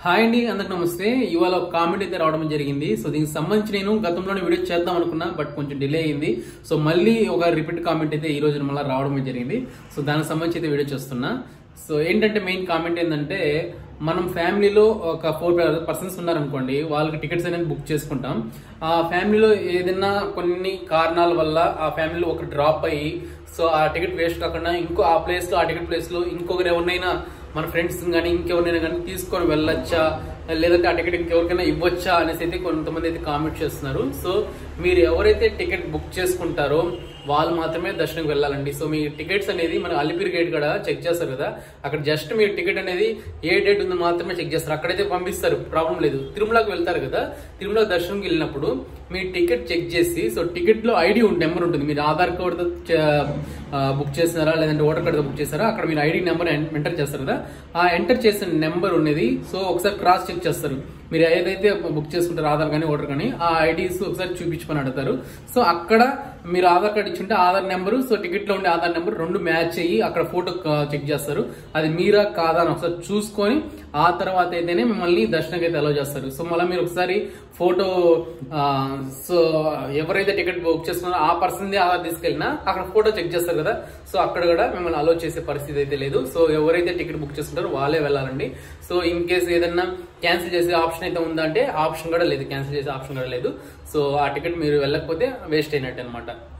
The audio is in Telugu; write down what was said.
హాయ్ అండి అందరికి నమస్తే ఇవాళ ఒక కామెంట్ అయితే రావడం జరిగింది సో దీనికి సంబంధించి నేను గతంలోనే వీడియో చేద్దాం అనుకున్నా బట్ కొంచెం డిలే అయింది సో మళ్ళీ ఒక రిపీట్ కామెంట్ అయితే ఈ రోజు మళ్ళీ రావడం జరిగింది సో దానికి సంబంధించి అయితే వీడియో చేస్తున్నా సో ఏంటంటే మెయిన్ కామెంట్ ఏంటంటే మనం ఫ్యామిలీలో ఒక ఫోర్ పర్సన్స్ ఉన్నారనుకోండి వాళ్ళకి టికెట్స్ అనేది బుక్ చేసుకుంటాం ఆ ఫ్యామిలీలో ఏదైనా కొన్ని కారణాల వల్ల ఆ ఫ్యామిలీలో ఒక డ్రాప్ అయ్యి సో ఆ టికెట్ వేస్ట్ కాకుండా ఇంకో ఆ ప్లేస్ లో ఆ టికెట్ ప్లేస్ లో ఇంకొకరు ఎవరినైనా మన ఫ్రెండ్స్ కానీ ఇంకెవరినైనా కానీ తీసుకొని వెళ్ళొచ్చా లేదంటే ఆ టికెట్ ఇంకెవరికైనా ఇవ్వచ్చా అనేసి అయితే కొంతమంది అయితే కామెంట్ చేస్తున్నారు సో మీరు ఎవరైతే టికెట్ బుక్ చేసుకుంటారో వాళ్ళు మాత్రమే దర్శనంకి వెళ్ళాలండి సో మీ టికెట్స్ అనేది మన అలిపిరి గేట్ కూడా చెక్ చేస్తారు కదా అక్కడ జస్ట్ మీ టికెట్ అనేది ఏ డేట్ ఉందో మాత్రమే చెక్ చేస్తారు అక్కడైతే పంపిస్తారు ప్రాబ్లం లేదు తిరుమలకి వెళ్తారు కదా తిరుమల దర్శనంకి వెళ్ళినప్పుడు మీ టికెట్ చెక్ చేసి సో టికెట్ లో ఐడి నెంబర్ ఉంటుంది మీరు ఆధార్ కార్డ్ బుక్ చేసినారా లేదంటే ఓటర్ కార్డ్ బుక్ చేస్తారా అక్కడ మీరు ఐడి నెంబర్ ఎంటర్ చేస్తారు కదా ఆ ఎంటర్ చేసిన నెంబర్ ఉన్నది సో ఒకసారి క్రాస్ చెక్ చేస్తారు మీరు ఏదైతే బుక్ చేసుకుంటారో ఆధార్ కానీ ఓటర్ కానీ ఆ ఐడీస్ ఒకసారి చూపించమని అడుగుతారు సో అక్కడ మీరు ఆధార్ కార్డ్ ఇచ్చుంటే ఆధార్ నెంబరు సో టికెట్ లో ఉండే ఆధార్ నెంబర్ రెండు మ్యాచ్ అయ్యి అక్కడ ఫోటో చెక్ చేస్తారు అది మీరా కాదా అని ఒకసారి చూసుకొని ఆ తర్వాత అయితేనే మిమ్మల్ని దర్శనంకి అయితే అలౌ చేస్తారు సో మళ్ళీ మీరు ఒకసారి ఫోటో సో ఎవరైతే టికెట్ బుక్ చేసుకున్నారో ఆ పర్సన్ ఆధార్ తీసుకెళ్ళినా అక్కడ ఫోటో చెక్ చేస్తారు కదా సో అక్కడ కూడా మిమ్మల్ని అలో చేసే పరిస్థితి అయితే లేదు సో ఎవరైతే టికెట్ బుక్ చేసుకుంటారో వాళ్ళే వెళ్ళాలండి సో ఇన్ కేసు ఏదన్నా క్యాన్సిల్ చేసే ఆప్షన్ అయితే ఉందంటే ఆప్షన్ కూడా లేదు క్యాన్సిల్ చేసే ఆప్షన్ కూడా లేదు సో ఆ టికెట్ మీరు వెళ్ళకపోతే వేస్ట్ అయినట్టు అనమాట